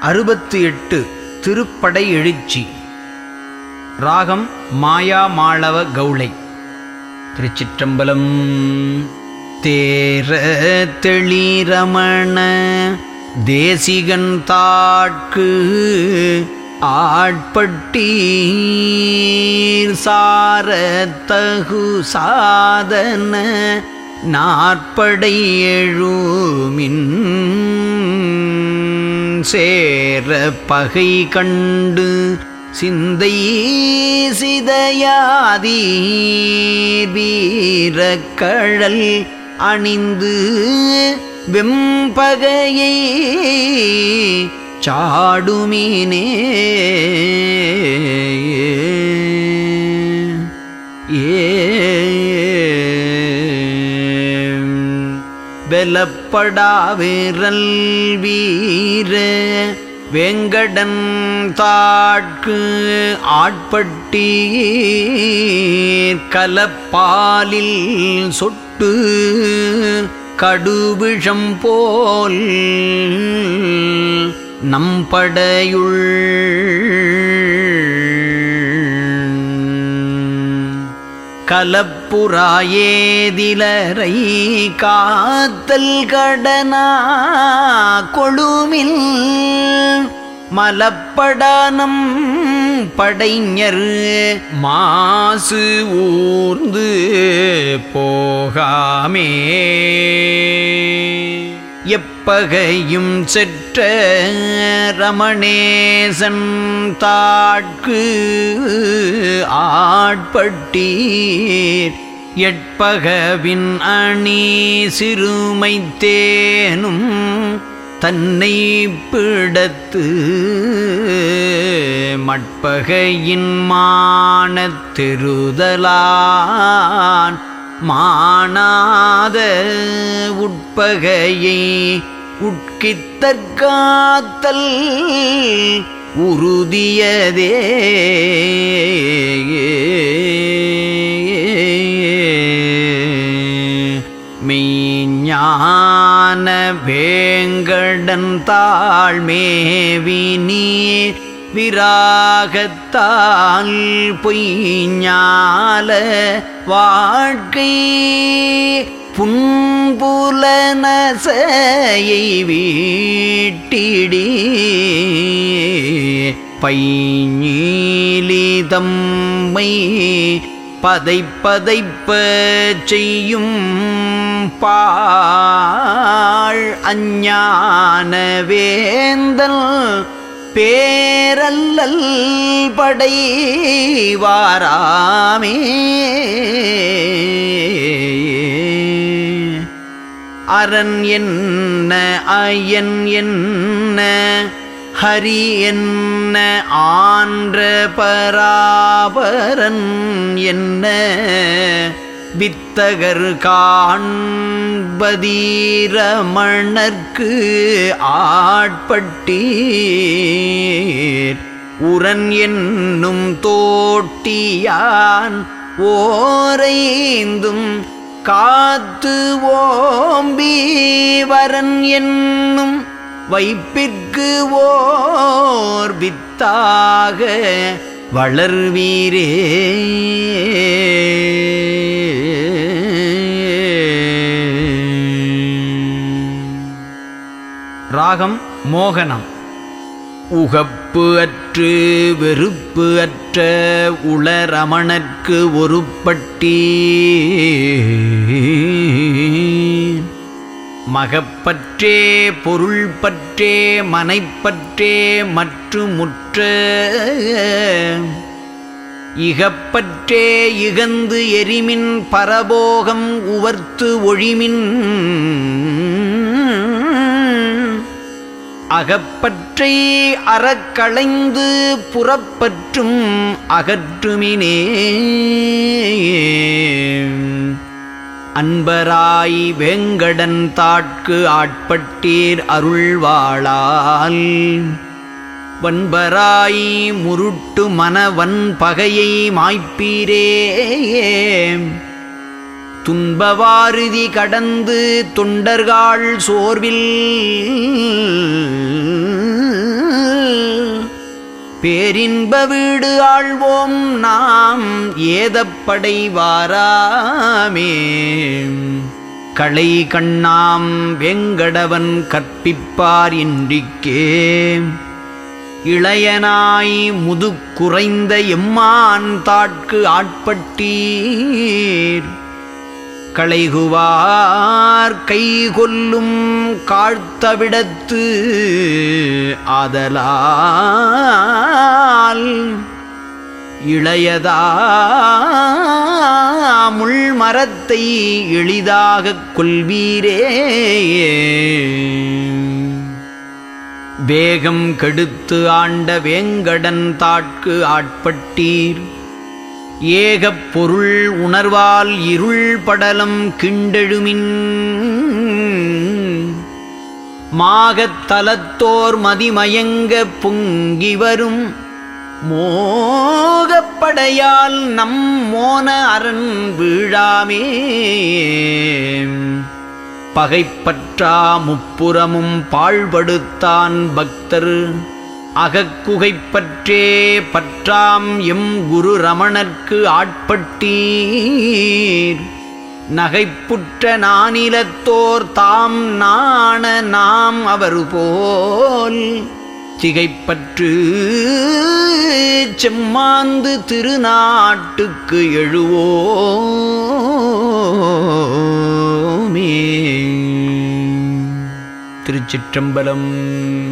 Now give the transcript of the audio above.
அறுபத்து எட்டு திருப்படை எழுச்சி ராகம் மாயா மாளவ கௌளை திருச்சிற்றம்பலம் தேர தெளிரமண தேசிகன் தாட்கு ஆட்பட்டீர் சாரத்தகு சாதன நாற்படை எழுமின் சேர பகை கண்டு சிந்தை சிதையாதி வீரக்கழல் அணிந்து வெம்பகையை சாடுமீனே ஏ வெலப்படா விரல் வீர வெங்கடன் தாட்கு ஆட்பட்டீர் கலப்பாலில் சொட்டு கடுவிஷம் போல் நம்படையுள் கலப்புறாயேதிலரை காத்தல் கடனா கொழுமில் மலப்படானம் படைஞர் மாசு ஊர்ந்து போகாமே எப்பகையும் செற்ற ரமணேசன் தாட்கு ஆட்பட்டீர் எட்பகவின் அணி சிறுமைத்தேனும் தன்னை பிடத்து மட்பகையின் மானத்தெருதலான் மானாத உட்பகையை உட்கித்தற்காத்தல் உறுதியதே மெய்ஞான வேங்கடன் தாழ்மேவி நீர் விராகத்தால் பொய்ஞால வாழ்க்கை புன்புலனசையை வீட்டிடி பைஞீலிதம்மை பதை பதைப்ப செய்யும் பாழ் அஞ்ஞான வேந்தல் பேரல்லல் படைவாராமே அரண் என்ன அயன் என்ன ஹரி என்ன ஆன்ற பராபரன் என்ன வித்தகர் காண்பதீரமணர்க்கு ஆட்பட்டீர் உரன் என்னும் தோட்டியான் ஓரைந்தும் காத்து ஓம்பி வரன் என்னும் வைப்பிற்கு ஓர் வித்தாக வளர்வீரே ராகம் மோகனம் உகப்பு அற்று வெறுப்பு அற்ற உளரமணர்க்கு ஒருப்பட்டி மகப்பற்றே பொருள் பற்றே மனைப்பற்றே மற்றும் முற்ற இகப்பற்றே இகந்து எரிமின் பரபோகம் உவர்த்து ஒழிமின் அகப்பற்றை அறக்களைந்து புறப்பற்றும் அகற்றுமினே அன்பராய் வேங்கடன் தாட்கு ஆட்பட்டீர் அருள்வாளால் வன்பராய் முருட்டு மனவன் பகையை மாய்ப்பீரே துன்பவாரிதி கடந்து தொண்டர்காள் சோர்வில் பேரின்ப வீடு ஆழ்வோம் நாம் ஏதப்படைவாராமே களை கண்ணாம் வெங்கடவன் கற்பிப்பார் இன்றிக்கே இளையனாய் முதுக்குறைந்த எம்மான் தாட்கு ஆட்பட்டீர் களைகுவார் கை கொல்லும் காழ்த்தவிடத்து ஆதலால் இளையதா முள்மரத்தை எளிதாகக் கொள்வீரே வேகம் கெடுத்து ஆண்ட வேங்கடன் தாட்கு ஆட்பட்டீர் ஏகப் பொருள் உணர்வால் இருள் படலம் கிண்டெழுமின் மாகத்தலத்தோர் மதிமயங்க பொங்கி வரும் மோகப்படையால் நம் மோன அரண் வீழாமே பகைப்பற்றா முப்புறமும் பாழ்படுத்தான் பக்தர் அகக்குகைப்பற்றே பற்றாம் எம் குரு ரமணர்க்கு ஆட்பட்டீர் நகைப்புற்ற நானிலத்தோர் தாம் நாண நாம் அவர் போல் திகைப்பற்று செம்மாந்து திருநாட்டுக்கு எழுவோமே திருச்சிற்றம்பலம்